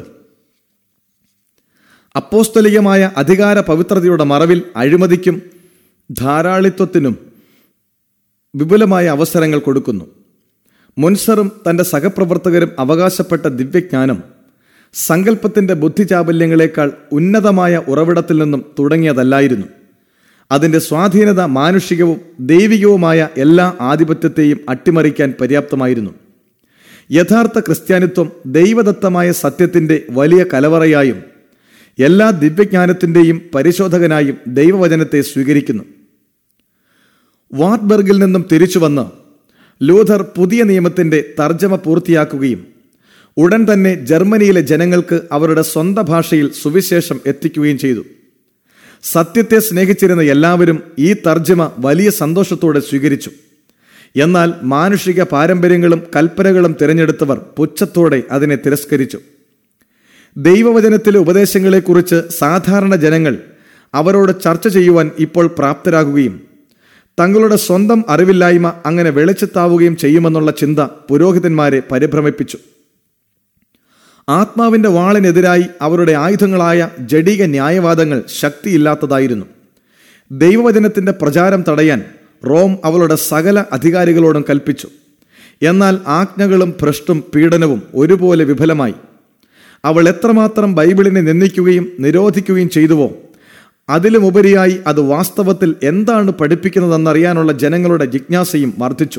അപ്പോസ്തലികമായ അധികാര പവിത്രതയുടെ മറവിൽ അഴിമതിക്കും ധാരാളിത്വത്തിനും വിപുലമായ അവസരങ്ങൾ കൊടുക്കുന്നു മുൻസറും തന്റെ സഹപ്രവർത്തകരും അവകാശപ്പെട്ട ദിവ്യജ്ഞാനം സങ്കല്പത്തിന്റെ ബുദ്ധിചാബല്യങ്ങളെക്കാൾ ഉന്നതമായ ഉറവിടത്തിൽ നിന്നും തുടങ്ങിയതല്ലായിരുന്നു അതിന്റെ സ്വാധീനത മാനുഷികവും ദൈവികവുമായ എല്ലാ ആധിപത്യത്തെയും അട്ടിമറിക്കാൻ പര്യാപ്തമായിരുന്നു യഥാർത്ഥ ക്രിസ്ത്യാനിത്വം ദൈവദത്തമായ സത്യത്തിന്റെ വലിയ കലവറയായും എല്ലാ ദിവ്യജ്ഞാനത്തിന്റെയും പരിശോധകനായും ദൈവവചനത്തെ സ്വീകരിക്കുന്നു വാർട്ട്ബർഗിൽ നിന്നും തിരിച്ചു വന്ന് ലൂഥർ പുതിയ നിയമത്തിന്റെ തർജ്ജമ പൂർത്തിയാക്കുകയും ഉടൻ തന്നെ ജർമ്മനിയിലെ ജനങ്ങൾക്ക് അവരുടെ സ്വന്തം ഭാഷയിൽ സുവിശേഷം എത്തിക്കുകയും ചെയ്തു സത്യത്തെ സ്നേഹിച്ചിരുന്ന എല്ലാവരും ഈ തർജ്ജമ വലിയ സന്തോഷത്തോടെ സ്വീകരിച്ചു എന്നാൽ മാനുഷിക പാരമ്പര്യങ്ങളും കൽപ്പനകളും തിരഞ്ഞെടുത്തവർ പുച്ഛത്തോടെ അതിനെ തിരസ്കരിച്ചു ദൈവവചനത്തിലെ ഉപദേശങ്ങളെക്കുറിച്ച് സാധാരണ ജനങ്ങൾ അവരോട് ചർച്ച ചെയ്യുവാൻ ഇപ്പോൾ പ്രാപ്തരാകുകയും തങ്ങളുടെ സ്വന്തം അറിവില്ലായ്മ അങ്ങനെ വെളിച്ചത്താവുകയും ചെയ്യുമെന്നുള്ള ചിന്ത പുരോഹിതന്മാരെ പരിഭ്രമിപ്പിച്ചു ആത്മാവിന്റെ വാളിനെതിരായി അവരുടെ ആയുധങ്ങളായ ജഡിക ന്യായവാദങ്ങൾ ശക്തിയില്ലാത്തതായിരുന്നു ദൈവവചനത്തിന്റെ പ്രചാരം തടയാൻ റോം അവളുടെ സകല അധികാരികളോടും കൽപ്പിച്ചു എന്നാൽ ആജ്ഞകളും ഭ്രഷ്ടും പീഡനവും ഒരുപോലെ വിഫലമായി അവൾ എത്രമാത്രം ബൈബിളിനെ നിന്ദിക്കുകയും നിരോധിക്കുകയും ചെയ്തുവോ അതിലുമുപരിയായി അത് വാസ്തവത്തിൽ എന്താണ് പഠിപ്പിക്കുന്നതെന്നറിയാനുള്ള ജനങ്ങളുടെ ജിജ്ഞാസയും വർദ്ധിച്ചു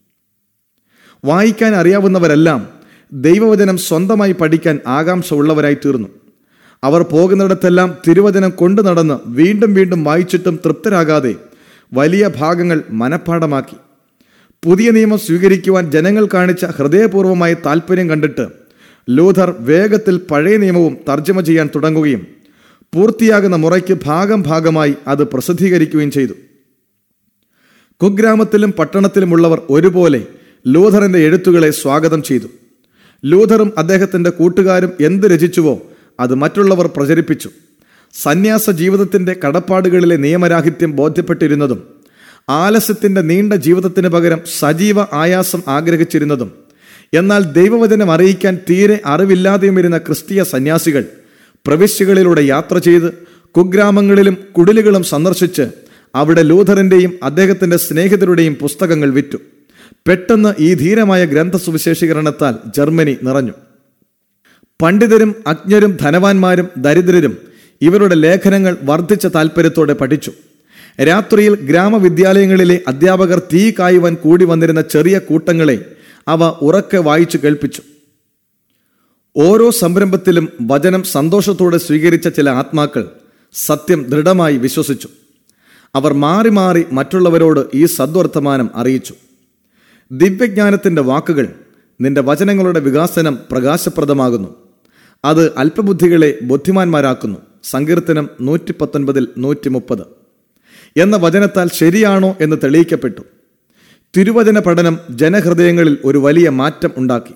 വായിക്കാൻ അറിയാവുന്നവരെല്ലാം ദൈവവചനം സ്വന്തമായി പഠിക്കാൻ ആകാംക്ഷ ഉള്ളവരായി തീർന്നു അവർ പോകുന്നിടത്തെല്ലാം തിരുവചനം കൊണ്ടു നടന്ന് വീണ്ടും വീണ്ടും വായിച്ചിട്ടും തൃപ്തരാകാതെ വലിയ ഭാഗങ്ങൾ മനഃപ്പാടമാക്കി പുതിയ നിയമം സ്വീകരിക്കുവാൻ ജനങ്ങൾ കാണിച്ച ഹൃദയപൂർവമായ താല്പര്യം കണ്ടിട്ട് ലൂഥർ വേഗത്തിൽ പഴയ നിയമവും തർജ്ജമ ചെയ്യാൻ തുടങ്ങുകയും പൂർത്തിയാകുന്ന മുറയ്ക്ക് ഭാഗം ഭാഗമായി അത് പ്രസിദ്ധീകരിക്കുകയും ചെയ്തു കുഗ്രാമത്തിലും പട്ടണത്തിലുമുള്ളവർ ഒരുപോലെ ലൂഥറിന്റെ എഴുത്തുകളെ സ്വാഗതം ചെയ്തു ലൂഥറും അദ്ദേഹത്തിന്റെ കൂട്ടുകാരും എന്ത് രചിച്ചുവോ അത് മറ്റുള്ളവർ പ്രചരിപ്പിച്ചു സന്യാസ ജീവിതത്തിന്റെ കടപ്പാടുകളിലെ നിയമരാഹിത്യം ബോധ്യപ്പെട്ടിരുന്നതും ആലസ്യത്തിന്റെ നീണ്ട ജീവിതത്തിന് പകരം സജീവ ആയാസം ആഗ്രഹിച്ചിരുന്നതും എന്നാൽ ദൈവവചനം അറിയിക്കാൻ തീരെ അറിവില്ലാതെയും ഇരുന്ന ക്രിസ്തീയ സന്യാസികൾ പ്രവിശ്യകളിലൂടെ യാത്ര ചെയ്ത് കുഗ്രാമങ്ങളിലും കുടിലുകളും സന്ദർശിച്ച് അവിടെ ലൂഥറിന്റെയും അദ്ദേഹത്തിന്റെ സ്നേഹിതരുടെയും പുസ്തകങ്ങൾ വിറ്റു പെട്ടെന്ന് ഈ ധീരമായ ഗ്രന്ഥസുവിശേഷീകരണത്താൽ ജർമ്മനി നിറഞ്ഞു പണ്ഡിതരും അജ്ഞരും ധനവാന്മാരും ദരിദ്രരും ഇവരുടെ ലേഖനങ്ങൾ വർദ്ധിച്ച താൽപ്പര്യത്തോടെ പഠിച്ചു രാത്രിയിൽ ഗ്രാമവിദ്യാലയങ്ങളിലെ അധ്യാപകർ തീ കായുവാൻ കൂടി വന്നിരുന്ന ചെറിയ കൂട്ടങ്ങളെ അവ ഉറക്കെ വായിച്ചു കേൾപ്പിച്ചു ഓരോ സംരംഭത്തിലും വചനം സന്തോഷത്തോടെ സ്വീകരിച്ച ചില ആത്മാക്കൾ സത്യം ദൃഢമായി വിശ്വസിച്ചു അവർ മാറി മാറി മറ്റുള്ളവരോട് ഈ സദ്വർത്തമാനം അറിയിച്ചു ദിവ്യജ്ഞാനത്തിന്റെ വാക്കുകൾ നിന്റെ വചനങ്ങളുടെ വികാസനം പ്രകാശപ്രദമാകുന്നു അത് അല്പബുദ്ധികളെ ബുദ്ധിമാന്മാരാക്കുന്നു സങ്കീർത്തനം നൂറ്റി പത്തൊൻപതിൽ നൂറ്റി മുപ്പത് എന്ന വചനത്താൽ ശരിയാണോ എന്ന് തെളിയിക്കപ്പെട്ടു തിരുവചന പഠനം ജനഹൃദയങ്ങളിൽ ഒരു വലിയ മാറ്റം ഉണ്ടാക്കി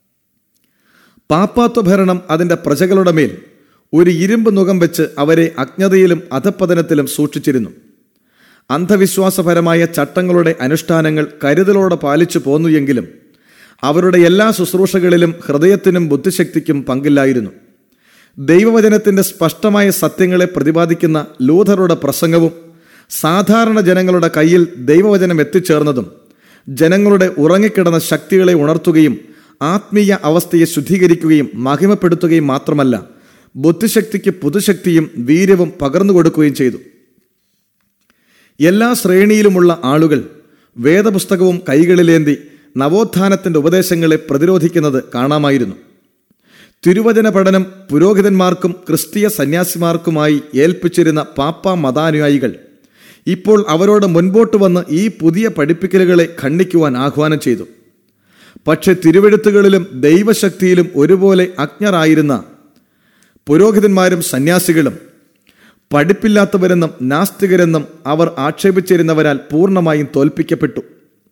പാപ്പാത്വ ഭരണം അതിന്റെ പ്രജകളുടെ മേൽ ഒരു ഇരുമ്പ് നുകം വെച്ച് അവരെ അജ്ഞതയിലും അധപ്പതനത്തിലും സൂക്ഷിച്ചിരുന്നു അന്ധവിശ്വാസപരമായ ചട്ടങ്ങളുടെ അനുഷ്ഠാനങ്ങൾ കരുതലോടെ പാലിച്ചു പോന്നു എങ്കിലും അവരുടെ എല്ലാ ശുശ്രൂഷകളിലും ഹൃദയത്തിനും ബുദ്ധിശക്തിക്കും പങ്കില്ലായിരുന്നു ദൈവവചനത്തിന്റെ സ്പഷ്ടമായ സത്യങ്ങളെ പ്രതിപാദിക്കുന്ന ലൂഥറുടെ പ്രസംഗവും സാധാരണ ജനങ്ങളുടെ കയ്യിൽ ദൈവവചനം എത്തിച്ചേർന്നതും ജനങ്ങളുടെ ഉറങ്ങിക്കിടന്ന ശക്തികളെ ഉണർത്തുകയും ആത്മീയ അവസ്ഥയെ ശുദ്ധീകരിക്കുകയും മഹിമപ്പെടുത്തുകയും മാത്രമല്ല ബുദ്ധിശക്തിക്ക് പുതുശക്തിയും വീര്യവും പകർന്നു കൊടുക്കുകയും ചെയ്തു എല്ലാ ശ്രേണിയിലുമുള്ള ആളുകൾ വേദപുസ്തകവും കൈകളിലേന്തി നവോത്ഥാനത്തിന്റെ ഉപദേശങ്ങളെ പ്രതിരോധിക്കുന്നത് കാണാമായിരുന്നു തിരുവചന പഠനം പുരോഹിതന്മാർക്കും ക്രിസ്തീയ സന്യാസിമാർക്കുമായി ഏൽപ്പിച്ചിരുന്ന പാപ്പ മതാനുയായികൾ ഇപ്പോൾ അവരോട് മുൻപോട്ട് വന്ന് ഈ പുതിയ പഠിപ്പിക്കലുകളെ ഖണ്ഡിക്കുവാൻ ആഹ്വാനം ചെയ്തു പക്ഷെ തിരുവെഴുത്തുകളിലും ദൈവശക്തിയിലും ഒരുപോലെ അജ്ഞരായിരുന്ന പുരോഹിതന്മാരും സന്യാസികളും പഠിപ്പില്ലാത്തവരെന്നും നാസ്തികരെന്നും അവർ ആക്ഷേപിച്ചിരുന്നവരാൽ പൂർണ്ണമായും തോൽപ്പിക്കപ്പെട്ടു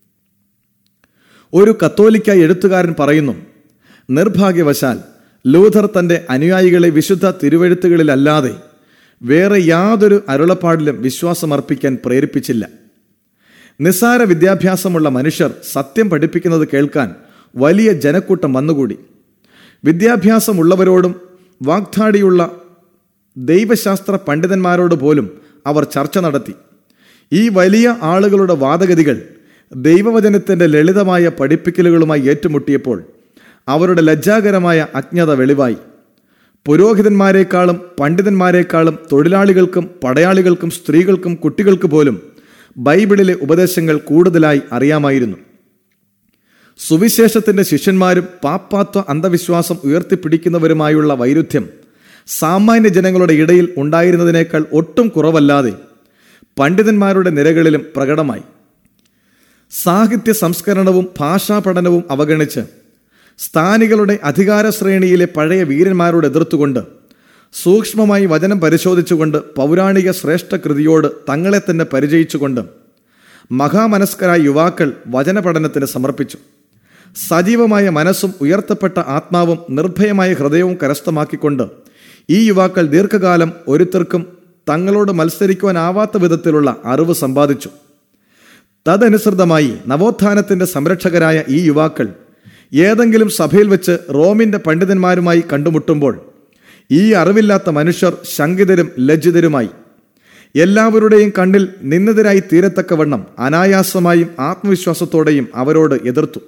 ഒരു കത്തോലിക്ക എഴുത്തുകാരൻ പറയുന്നു നിർഭാഗ്യവശാൽ ലൂഥർ തന്റെ അനുയായികളെ വിശുദ്ധ തിരുവെഴുത്തുകളിലല്ലാതെ വേറെ യാതൊരു അരുളപ്പാടിലും വിശ്വാസമർപ്പിക്കാൻ പ്രേരിപ്പിച്ചില്ല നിസ്സാര വിദ്യാഭ്യാസമുള്ള മനുഷ്യർ സത്യം പഠിപ്പിക്കുന്നത് കേൾക്കാൻ വലിയ ജനക്കൂട്ടം വന്നുകൂടി വിദ്യാഭ്യാസമുള്ളവരോടും വാഗ്ദാടിയുള്ള ദൈവശാസ്ത്ര പണ്ഡിതന്മാരോട് പോലും അവർ ചർച്ച നടത്തി ഈ വലിയ ആളുകളുടെ വാദഗതികൾ ദൈവവചനത്തിന്റെ ലളിതമായ പഠിപ്പിക്കലുകളുമായി ഏറ്റുമുട്ടിയപ്പോൾ അവരുടെ ലജ്ജാകരമായ അജ്ഞത വെളിവായി പുരോഹിതന്മാരെക്കാളും പണ്ഡിതന്മാരെക്കാളും തൊഴിലാളികൾക്കും പടയാളികൾക്കും സ്ത്രീകൾക്കും കുട്ടികൾക്ക് പോലും ബൈബിളിലെ ഉപദേശങ്ങൾ കൂടുതലായി അറിയാമായിരുന്നു സുവിശേഷത്തിന്റെ ശിഷ്യന്മാരും പാപ്പാത്വ അന്ധവിശ്വാസം ഉയർത്തിപ്പിടിക്കുന്നവരുമായുള്ള വൈരുദ്ധ്യം സാമാന്യ ജനങ്ങളുടെ ഇടയിൽ ഉണ്ടായിരുന്നതിനേക്കാൾ ഒട്ടും കുറവല്ലാതെ പണ്ഡിതന്മാരുടെ നിരകളിലും പ്രകടമായി സാഹിത്യ സംസ്കരണവും ഭാഷാ പഠനവും അവഗണിച്ച് സ്ഥാനികളുടെ അധികാര ശ്രേണിയിലെ പഴയ വീരന്മാരോട് എതിർത്തുകൊണ്ട് സൂക്ഷ്മമായി വചനം പരിശോധിച്ചുകൊണ്ട് പൗരാണിക ശ്രേഷ്ഠ കൃതിയോട് തങ്ങളെ തന്നെ പരിചയിച്ചുകൊണ്ട് മഹാമനസ്കരായ യുവാക്കൾ വചന പഠനത്തിന് സമർപ്പിച്ചു സജീവമായ മനസ്സും ഉയർത്തപ്പെട്ട ആത്മാവും നിർഭയമായ ഹൃദയവും കരസ്ഥമാക്കിക്കൊണ്ട് ഈ യുവാക്കൾ ദീർഘകാലം ഒരുത്തർക്കും തങ്ങളോട് മത്സരിക്കുവാനാവാത്ത വിധത്തിലുള്ള അറിവ് സമ്പാദിച്ചു തദനുസൃതമായി നവോത്ഥാനത്തിന്റെ സംരക്ഷകരായ ഈ യുവാക്കൾ ഏതെങ്കിലും സഭയിൽ വെച്ച് റോമിന്റെ പണ്ഡിതന്മാരുമായി കണ്ടുമുട്ടുമ്പോൾ ഈ അറിവില്ലാത്ത മനുഷ്യർ ശങ്കിതരും ലജ്ജിതരുമായി എല്ലാവരുടെയും കണ്ണിൽ നിന്നതിരായി തീരത്തക്കവണ്ണം അനായാസമായും ആത്മവിശ്വാസത്തോടെയും അവരോട് എതിർത്തു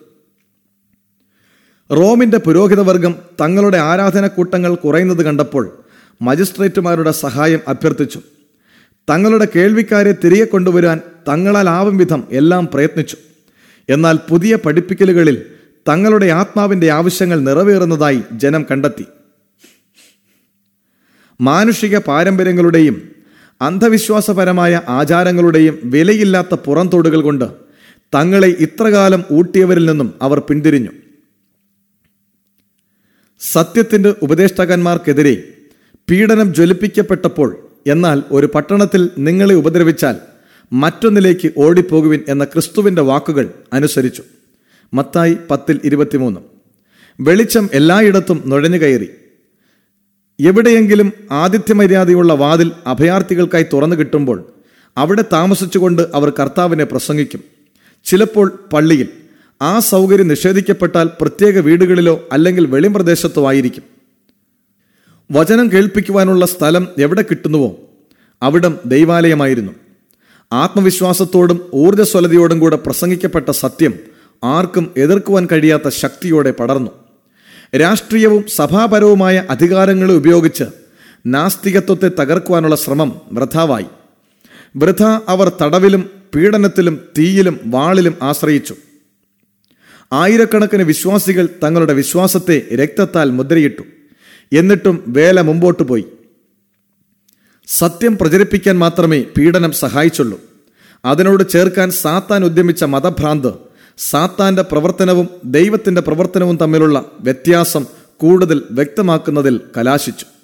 റോമിന്റെ പുരോഹിതവർഗം തങ്ങളുടെ ആരാധനക്കൂട്ടങ്ങൾ കുറയുന്നത് കണ്ടപ്പോൾ മജിസ്ട്രേറ്റുമാരുടെ സഹായം അഭ്യർത്ഥിച്ചു തങ്ങളുടെ കേൾവിക്കാരെ തിരികെ കൊണ്ടുവരാൻ തങ്ങളാൽ ആവും വിധം എല്ലാം പ്രയത്നിച്ചു എന്നാൽ പുതിയ പഠിപ്പിക്കലുകളിൽ തങ്ങളുടെ ആത്മാവിന്റെ ആവശ്യങ്ങൾ നിറവേറുന്നതായി ജനം കണ്ടെത്തി മാനുഷിക പാരമ്പര്യങ്ങളുടെയും അന്ധവിശ്വാസപരമായ ആചാരങ്ങളുടെയും വിലയില്ലാത്ത പുറംതോടുകൾ കൊണ്ട് തങ്ങളെ ഇത്രകാലം ഊട്ടിയവരിൽ നിന്നും അവർ പിന്തിരിഞ്ഞു സത്യത്തിന്റെ ഉപദേഷ്ടാക്കന്മാർക്കെതിരെ പീഡനം ജ്വലിപ്പിക്കപ്പെട്ടപ്പോൾ എന്നാൽ ഒരു പട്ടണത്തിൽ നിങ്ങളെ ഉപദ്രവിച്ചാൽ മറ്റൊന്നിലേക്ക് ഓടിപ്പോകുവിൻ എന്ന ക്രിസ്തുവിന്റെ വാക്കുകൾ അനുസരിച്ചു മത്തായി പത്തിൽ ഇരുപത്തിമൂന്ന് വെളിച്ചം എല്ലായിടത്തും നുഴഞ്ഞു കയറി എവിടെയെങ്കിലും ആതിഥ്യമര്യാദയുള്ള വാതിൽ അഭയാർത്ഥികൾക്കായി തുറന്നു കിട്ടുമ്പോൾ അവിടെ താമസിച്ചുകൊണ്ട് അവർ കർത്താവിനെ പ്രസംഗിക്കും ചിലപ്പോൾ പള്ളിയിൽ ആ സൗകര്യം നിഷേധിക്കപ്പെട്ടാൽ പ്രത്യേക വീടുകളിലോ അല്ലെങ്കിൽ വെളിമ്പ്രദേശത്തോ ആയിരിക്കും വചനം കേൾപ്പിക്കുവാനുള്ള സ്ഥലം എവിടെ കിട്ടുന്നുവോ അവിടം ദൈവാലയമായിരുന്നു ആത്മവിശ്വാസത്തോടും ഊർജ്ജസ്വലതയോടും കൂടെ പ്രസംഗിക്കപ്പെട്ട സത്യം ആർക്കും എതിർക്കുവാൻ കഴിയാത്ത ശക്തിയോടെ പടർന്നു രാഷ്ട്രീയവും സഭാപരവുമായ അധികാരങ്ങളെ ഉപയോഗിച്ച് നാസ്തികത്വത്തെ തകർക്കുവാനുള്ള ശ്രമം വൃഥാവായി വൃഥ അവർ തടവിലും പീഡനത്തിലും തീയിലും വാളിലും ആശ്രയിച്ചു ആയിരക്കണക്കിന് വിശ്വാസികൾ തങ്ങളുടെ വിശ്വാസത്തെ രക്തത്താൽ മുദ്രയിട്ടു എന്നിട്ടും വേല മുമ്പോട്ട് പോയി സത്യം പ്രചരിപ്പിക്കാൻ മാത്രമേ പീഡനം സഹായിച്ചുള്ളൂ അതിനോട് ചേർക്കാൻ സാത്താൻ ഉദ്യമിച്ച മതഭ്രാന്ത് സാത്താന്റെ പ്രവർത്തനവും ദൈവത്തിന്റെ പ്രവർത്തനവും തമ്മിലുള്ള വ്യത്യാസം കൂടുതൽ വ്യക്തമാക്കുന്നതിൽ കലാശിച്ചു